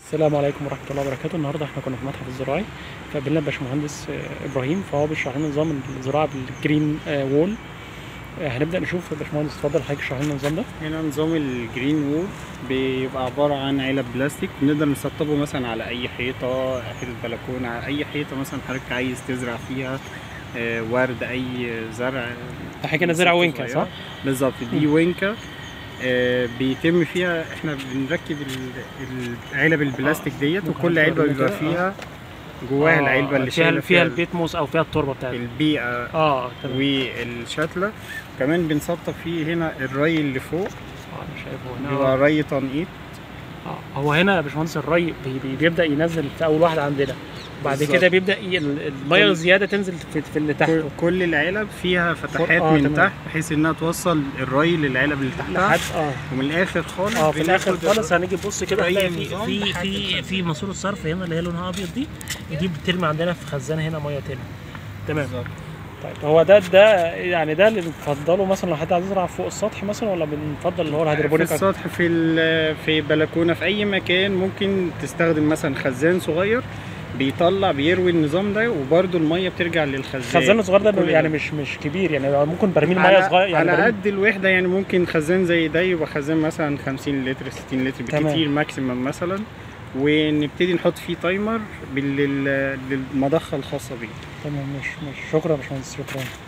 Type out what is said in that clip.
السلام عليكم ورحمة الله وبركاته النهاردة احنا كنا في المتحف الزراعي فقابلنا باشمهندس آه، ابراهيم فهو بيشرح لنا نظام الزراعة بالجرين آه، وول آه، هنبدأ نشوف يا باشمهندس اتفضل حضرتك اشرح لنا النظام ده هنا نظام الجرين وول بيبقى عبارة عن علب بلاستيك بنقدر نسطبه مثلا على أي حيطة حيطة بلكونة على أي حيطة مثلا حضرتك عايز تزرع فيها آه، ورد أي زرع ده حاجة نازلة مساحة وينكا صغيرة. صح؟ بالظبط دي وينكا آه، بيتم فيها احنا بنركب ال- العلب البلاستيك ديت ممكن وكل علبة تورينا بيبقى كده؟ فيها جواها آه، العلبة اللي فيها شايلة فيها البيتموس او فيها التربة بتاعتها البيئة اه تمام والشتلة كمان بنسطب فيه هنا الري اللي فوق اه انا شايفه هنا بيبقى آه. ري تنقيط اه هو هنا يا باشمهندس الري بي بي بيبدأ ينزل في أول واحدة عندنا بعد بالظبط. كده بيبدأ ي- ال- المية كل- الزيادة تنزل في, في اللي كل- تحته كل العلب فيها فتحات آه، من تمام. تحت بحيث انها توصل الري للعلب اللي تحتها لحد اه ومن الاخر خالص اه في الاخر بناخد خالص هنيجي نبص كده أي هنلاقي في نظام في لحد في الخزان. في ماسوره الصرف هنا اللي هي لونها ابيض دي دي بترمي عندنا في خزانه هنا ميه تاني تمام بالظبط. طيب هو ده ده يعني ده اللي بنفضله مثلا لو حد عايز يزرع فوق السطح مثلا ولا بنفضل اللي هو في الهيدروبونيك أكتر؟ السطح في ال- في بلكونه في اي مكان ممكن تستخدم مثلا خزان صغير بيطلع بيروي النظام ده وبرده الميه بترجع للخزان الخزان الصغير ده كل يعني مش مش كبير يعني ممكن برميل على, ميه صغير يعني على برميل قد الوحده يعني ممكن خزان زي ده يبقى خزان مثلا 50 لتر 60 لتر تمام. بالكتير ماكسيمم مثلا ونبتدي نحط فيه تايمر بال- لل- للمضخه الخاصه بيه تمام مش مش شكرا يا باشمهندس شكرا